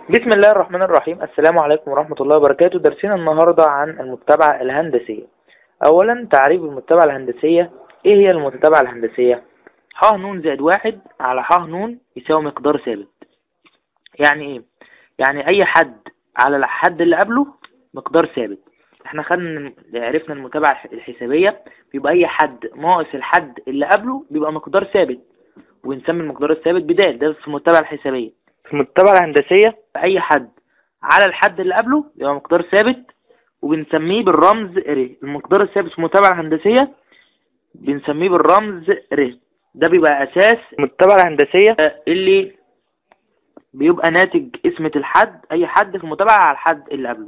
بسم الله الرحمن الرحيم السلام عليكم ورحمة الله وبركاته درسنا النهاردة عن المتابعة الهندسية أولا تعريف المتابعة الهندسية إيه هي المتابعة الهندسية ح ن زائد واحد على ح ن يساوي مقدار ثابت يعني إيه يعني أي حد على الحد اللي قبله مقدار ثابت احنا خدنا عرفنا المتابعة الحسابية بيبقى أي حد ناقص الحد اللي قبله بيبقى مقدار ثابت ونسمي المقدار الثابت بدال ده في المتابعة الحسابية في المتابعة الهندسية أي حد على الحد اللي قبله يبقى مقدار ثابت وبنسميه بالرمز ر المقدار الثابت في المتابعة الهندسية بنسميه بالرمز ر ده بيبقى أساس المتابعة الهندسية اللي بيبقى ناتج اسمة الحد أي حد في المتابعة على الحد اللي قبله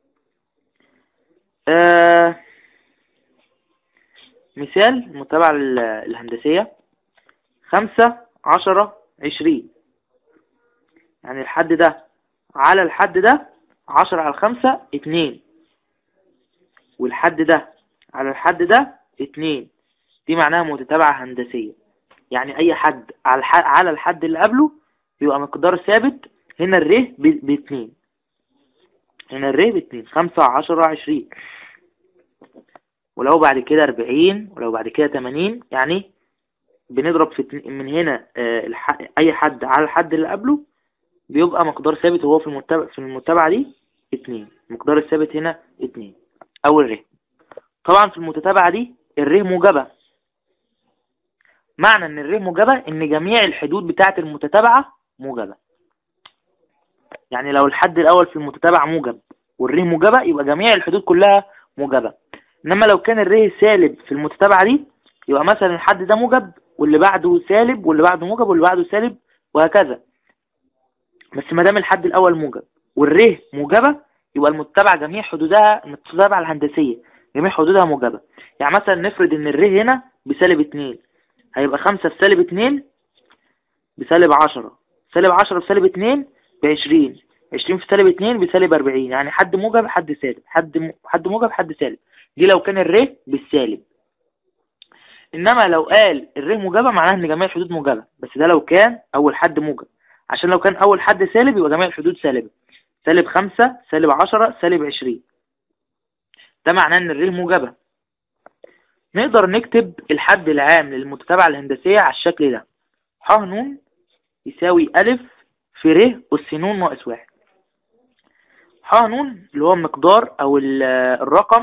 آه مثال المتابعة الهندسية خمسة عشرة عشرين يعني الحد ده على الحد ده عشرة على الخمسة اتنين والحد ده على الحد ده اتنين دي معناها متتابعة هندسية يعني أي حد على الحد, على الحد اللي قبله يبقى مقدار ثابت هنا الر باتنين هنا الر باتنين خمسة عشرة عشرين ولو بعد كده أربعين ولو بعد كده تمانين يعني بنضرب في من هنا أي حد على الحد اللي قبله بيبقى مقدار ثابت وهو في المتابعة في المتابعة دي اتنين المقدار الثابت هنا اتنين أو الر طبعا في المتتابعة دي الر موجبة معنى ان الر موجبة ان جميع الحدود بتاعة المتتابعة موجبة يعني لو الحد الأول في المتتابعة موجب والر موجبة يبقى جميع الحدود كلها موجبة إنما لو كان الر سالب في المتتابعة دي يبقى مثلا الحد ده موجب واللي بعده سالب واللي بعده موجب واللي بعده سالب وهكذا بس ما دام الحد الاول موجب والر موجبه يبقى المتبعه جميع حدودها المتبعه الهندسيه جميع حدودها موجبه يعني مثلا نفرض ان الر هنا بسالب 2 هيبقى 5 في سالب 2 بسالب 10 سالب 10 بسالب 2 ب 20 20 في سالب 2 بسالب 40 يعني حد موجب حد سالب حد م... حد موجب حد سالب دي لو كان الر بالسالب انما لو قال الر موجبه معناها ان جميع الحدود موجبه بس ده لو كان اول حد موجب عشان لو كان أول حد سالب يبقى جميع الحدود سالبة سالب خمسة سالب عشرة سالب عشرين ده معناه إن الر موجبة نقدر نكتب الحد العام للمتتابعة الهندسية على الشكل ده ح ن يساوي ألف في ر أس ن ناقص واحد ح ن اللي هو المقدار أو الرقم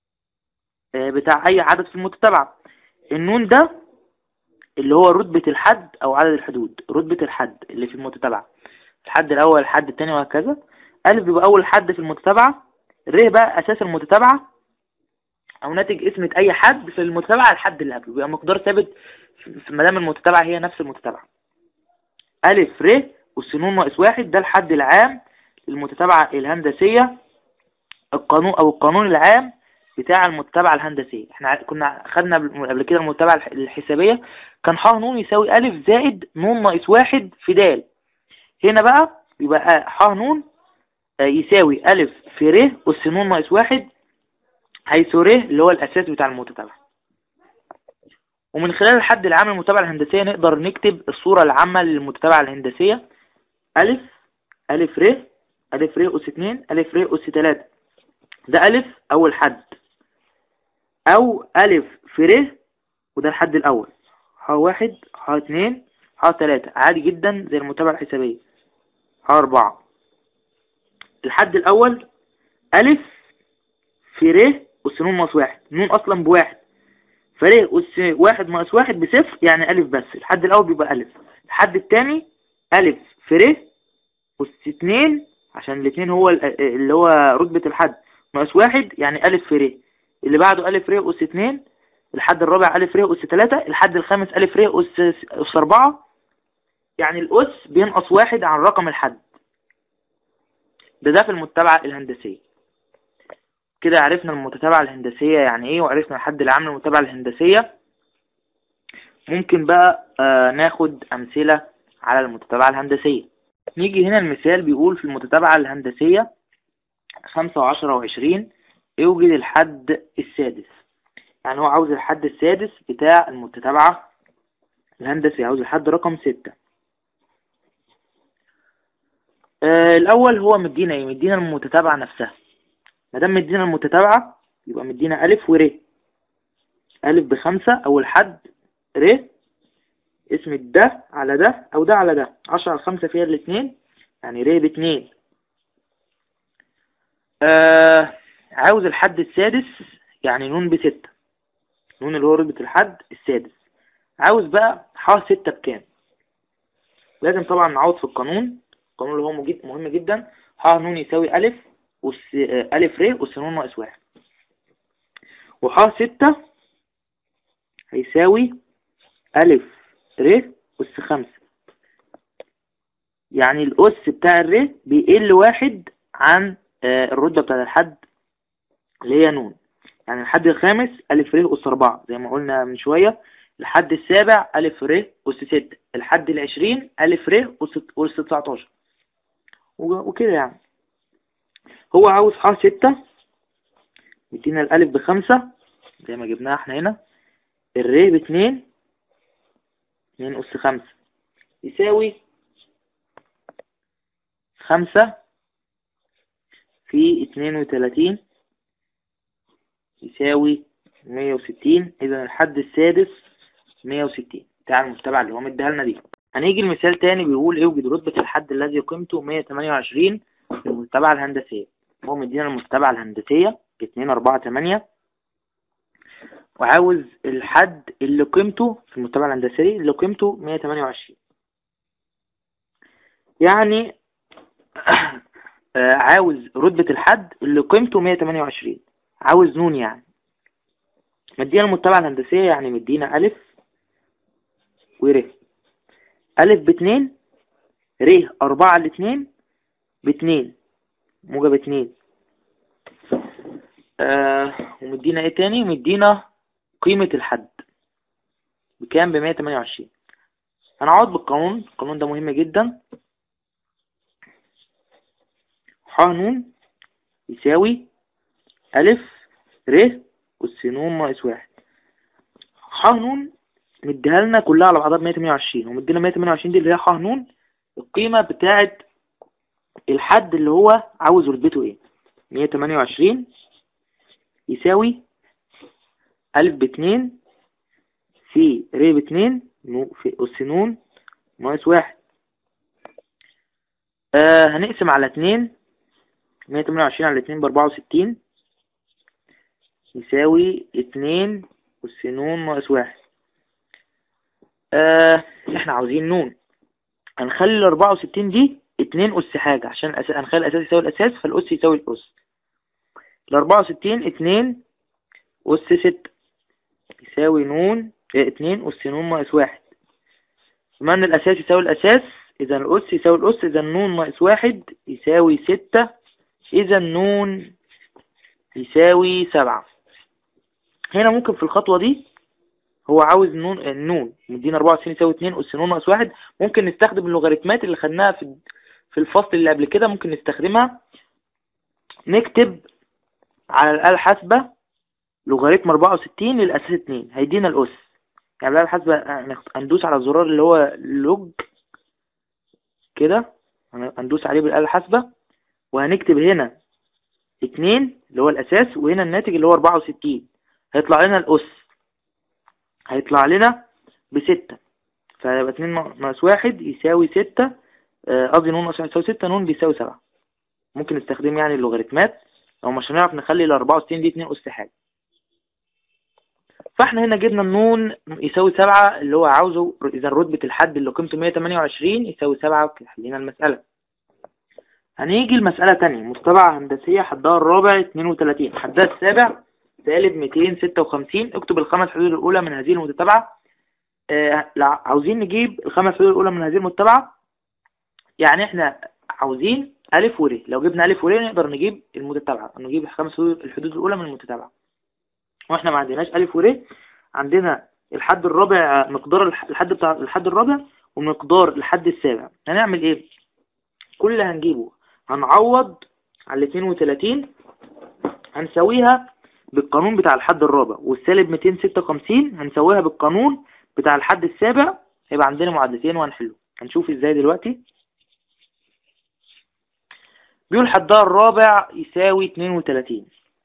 بتاع أي عدد في المتتابعة النون ده اللي هو رتبة الحد أو عدد الحدود رتبة الحد اللي في المتتابعة الحد الأول الحد الثاني وهكذا ألف بيبقى أول حد في المتتابعة ر بقى أساس المتتابعة أو ناتج اسمة أي حد في المتتابعة الحد اللي قبله بيبقى مقدار ثابت ما دام المتتابعة هي نفس المتتابعة ألف ر والسنون ناقص واحد ده الحد العام للمتتابعة الهندسية القانون أو القانون العام بتاع المتابعة الهندسية احنا كنا خدنا قبل كده المتابعة الحسابية كان ح ن يساوي ألف زائد ن ناقص واحد في د هنا بقى يبقى ح ن يساوي ألف في ر أس ن ناقص واحد حيث ر اللي هو الأساس بتاع المتتابعة ومن خلال الحد العام للمتابعة الهندسية نقدر نكتب الصورة العامة للمتابعة الهندسية ألف ألف ر ألف ر أس اتنين ألف ر أس تلاتة ده ألف أول حد أو ألف في ر وده الحد الأول ح واحد ح اتنين ح تلاتة عادي جدا زي المتابعة الحسابية ح أربعة الحد الأول ألف في ر أس نون ناقص واحد نون أصلا بواحد فر أس واحد ناقص واحد بصفر يعني ألف بس الحد الأول بيبقى ألف الحد التاني ألف في ر أس اتنين عشان الاتنين هو اللي هو رتبة الحد ناقص واحد يعني ألف في ر اللي بعده ألف ر أس اتنين الحد الرابع ألف ر أس تلاتة الحد الخامس ألف ر أس أس أربعة يعني الأس بينقص واحد عن رقم الحد ده ده في المتابعة الهندسية كده عرفنا المتتابعة الهندسية يعني ايه وعرفنا الحد العام للمتابعة الهندسية ممكن بقى آه ناخد أمثلة على المتتابعة الهندسية نيجي هنا المثال بيقول في المتتابعة الهندسية خمسة وعشرة وعشرين يوجد الحد السادس يعني هو عاوز الحد السادس بتاع المتتابعة الهندسي عاوز الحد رقم ستة آه الاول هو مدينا ايه مدينا المتتابعه نفسها ما دام مدينا المتتابعه يبقى مدينا الف ور الف بخمسة اول حد ر اسم ده على ده او ده على ده عشرة على خمسة فيها الاثنين يعني ر باتنين آه عاوز الحد السادس يعني نون بستة نون اللي هو رتبة الحد السادس عاوز بقى ح ستة بكام لازم طبعا نعوض في القانون القانون اللي هو مهم جدا ح نون يساوي ألف أس ألف ر أس نون ناقص واحد وح ستة هيساوي ألف ر أس خمسة يعني الأس بتاع الر بيقل واحد عن الرتبة بتاعت الحد اللي هي نون يعني الحد الخامس ألف ر أس أربعة زي ما قلنا من شوية الحد السابع ألف ر أس ستة الحد العشرين ألف ر أس تسعتاشر وكده يعني هو عاوز ح ستة مدينا الألف بخمسة زي ما جبناها احنا هنا الر باتنين اتنين أس خمسة يساوي خمسة في اتنين وتلاتين يساوي مية وستين إذا الحد السادس مية وستين بتاع المتبع اللي هو مديها لنا دي هنيجي المثال تاني بيقول اوجد رتبة الحد الذي قيمته مية تمانية وعشرين في المتبعة الهندسية هو مدينا المتبعة الهندسية اتنين أربعة تمانية وعاوز الحد اللي قيمته في المتبعة الهندسية اللي قيمته مية تمانية وعشرين يعني عاوز رتبة الحد اللي قيمته 128 عاوز نون يعني مدينا المتبعة الهندسية يعني مدينا ألف ور ألف باتنين ر أربعة الاتنين باتنين موجب اتنين آه ومدينا ايه تاني مدينا قيمة الحد بكام بمية تمانية وعشرين هنعوض بالقانون القانون ده مهم جدا ح نون يساوي ألف ر أس نون ناقص واحد ح نون مديها لنا كلها على بعضها ب 128 ومدينا 128 دي اللي هي ح نون القيمة بتاعت الحد اللي هو عاوز رتبته ايه 128 يساوي ألف باتنين في ر باتنين في أس نون ناقص واحد آه هنقسم على اتنين مية تمانية وعشرين على اتنين بأربعة وستين يساوي اتنين أس نون ناقص واحد آه احنا عاوزين نون هنخلي الأربعة وستين دي اتنين أس حاجة عشان أس... هنخلي الأساس يساوي الأساس فالأس يساوي الأس الأربعة وستين اتنين أس ستة يساوي نون اه اتنين أس نون ناقص واحد بما إن الأساس يساوي الأساس إذا الأس يساوي الأس إذا نون ناقص واحد يساوي ستة إذا نون يساوي سبعة هنا ممكن في الخطوة دي هو عاوز نون النون مدينا 24 يساوي 2 أس نون ناقص واحد ممكن نستخدم اللوغاريتمات اللي خدناها في في الفصل اللي قبل كده ممكن نستخدمها نكتب على الآلة الحاسبة لوغاريتم 64 للأساس 2 هيدينا الأس يعني الآلة الحاسبة هندوس على الزرار اللي هو لوج كده هندوس عليه بالآلة الحاسبة وهنكتب هنا 2 اللي هو الأساس وهنا الناتج اللي هو 64 هيطلع لنا الأس هيطلع لنا بستة فيبقى اتنين ناقص واحد يساوي ستة قصدي نون ناقص واحد يساوي ستة نون بيساوي سبعة ممكن نستخدم يعني اللوغاريتمات لو مش هنعرف نخلي ال 64 دي اتنين أس حاجة فاحنا هنا جبنا النون يساوي سبعة اللي هو عاوزه إذا رتبة الحد اللي قيمته 128 يساوي سبعة حلينا المسألة هنيجي المسألة تانية متبعة هندسية حدها الرابع 32 حدها السابع سالب 256 اكتب الخمس حدود الأولى من هذه المتتابعة آه عاوزين نجيب الخمس حدود الأولى من هذه المتتابعة يعني احنا عاوزين ألف ور لو جبنا ألف ور نقدر نجيب المتتابعة نجيب الخمس حدود الحدود الأولى من المتتابعة واحنا ما عندناش ألف ور عندنا الحد الرابع مقدار الحد بتاع الحد الرابع ومقدار الحد السابع هنعمل ايه كل اللي هنجيبه هنعوض على 32 هنساويها بالقانون بتاع الحد الرابع والسالب 256 هنسويها بالقانون بتاع الحد السابع هيبقى عندنا معادلتين وهنحله هنشوف ازاي دلوقتي بيقول حدها الرابع يساوي اتنين وتلاتين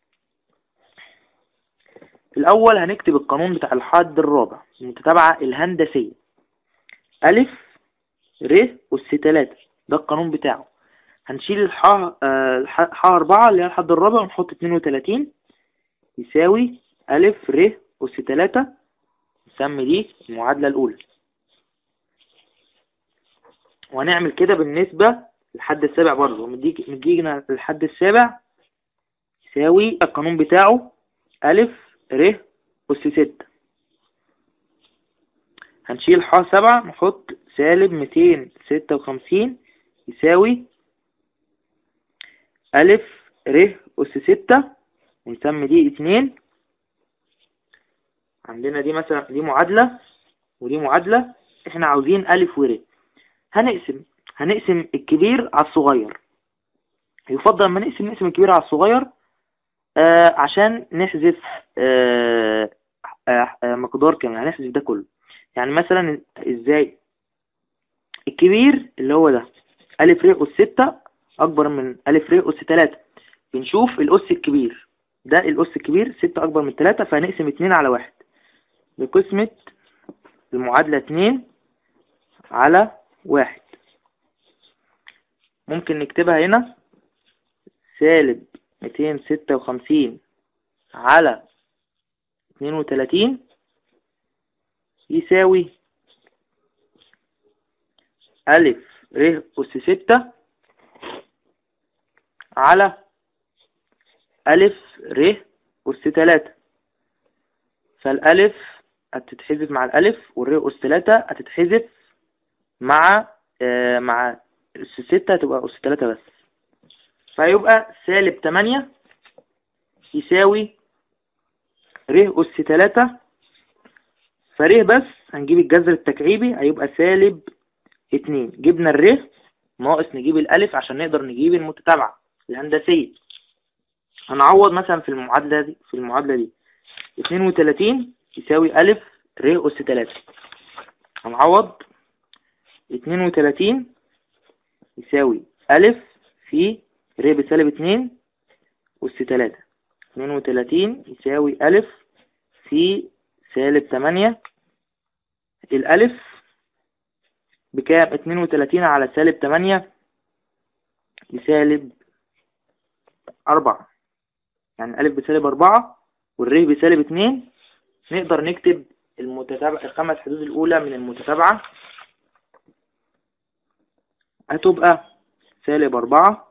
الأول هنكتب القانون بتاع الحد الرابع المتتابعة الهندسية ألف ر أس تلاتة ده القانون بتاعه هنشيل الح آه، ح أربعة اللي هي الحد الرابع ونحط اتنين وتلاتين يساوي ألف ر أس تلاتة نسمي دي المعادلة الأولى وهنعمل كده بالنسبة للحد السابع برضه مدينا الحد السابع يساوي القانون بتاعه ألف ر أس ستة هنشيل ح سبعة نحط سالب ميتين ستة وخمسين يساوي ألف ر أس ستة ونسمي دي اتنين عندنا دي مثلا دي معادلة ودي معادلة احنا عاوزين ألف ور هنقسم هنقسم الكبير على الصغير يفضل لما نقسم نقسم الكبير على الصغير آه عشان نحذف آه آه آه مقدار كامل هنحذف ده كله يعني مثلا ازاي الكبير اللي هو ده ألف ر أس ستة أكبر من ألف ر أس تلاتة بنشوف الأس الكبير ده الأس الكبير ستة أكبر من تلاتة فهنقسم اتنين على واحد بقسمة المعادلة اتنين على واحد ممكن نكتبها هنا سالب ميتين ستة وخمسين على اتنين وتلاتين يساوي ألف ر أس ستة على ألف ر أس تلاتة فالألف هتتحذف مع الألف والر أس تلاتة هتتحذف مع آه مع أس ستة هتبقى أس تلاتة بس فيبقى سالب تمانية يساوي ر أس تلاتة فر بس هنجيب الجذر التكعيبي هيبقى سالب اتنين جبنا الر ناقص نجيب الألف عشان نقدر نجيب المتتابعة الهندسية هنعوض مثلا في المعادلة دي في المعادلة دي اتنين وتلاتين يساوي ألف ر أس تلاتة هنعوض اتنين وتلاتين يساوي ألف في ر بسالب اتنين أس تلاتة اتنين وتلاتين يساوي ألف في سالب تمانية الألف بكام اتنين وتلاتين على سالب تمانية بسالب أربعة يعني ألف بسالب أربعة والر بسالب اتنين نقدر نكتب المتتابعة الخمس حدود الأولى من المتتابعة هتبقى سالب أربعة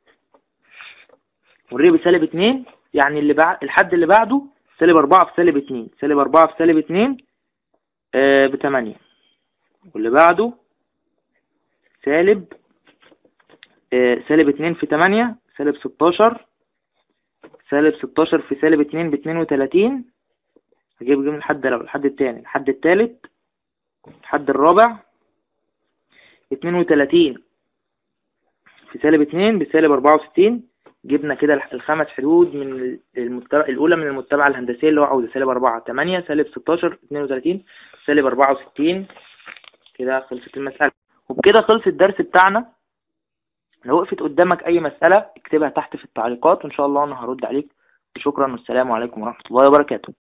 والر بسالب اتنين يعني اللي بعد الحد اللي بعده سالب أربعة في سالب اتنين سالب أربعة في سالب اتنين آه بتمانية واللي بعده سالب آه سالب اتنين في تمانية سالب ستاشر سالب ستاشر في سالب اتنين باتنين وتلاتين هجيب جيب الحد لو الحد التاني الحد التالت الحد الرابع اتنين وتلاتين في سالب اتنين بسالب أربعة وستين جبنا كده الخمس حدود من المتبع الأولى من المتبعة الهندسية اللي هو عاوزة سالب أربعة تمانية سالب ستاشر اتنين وتلاتين سالب أربعة وستين كده خلصت المسألة وبكده خلص الدرس بتاعنا لو وقفت قدامك أي مسألة اكتبها تحت في التعليقات وإن شاء الله أنا هرد عليك شكرا والسلام عليكم ورحمة الله وبركاته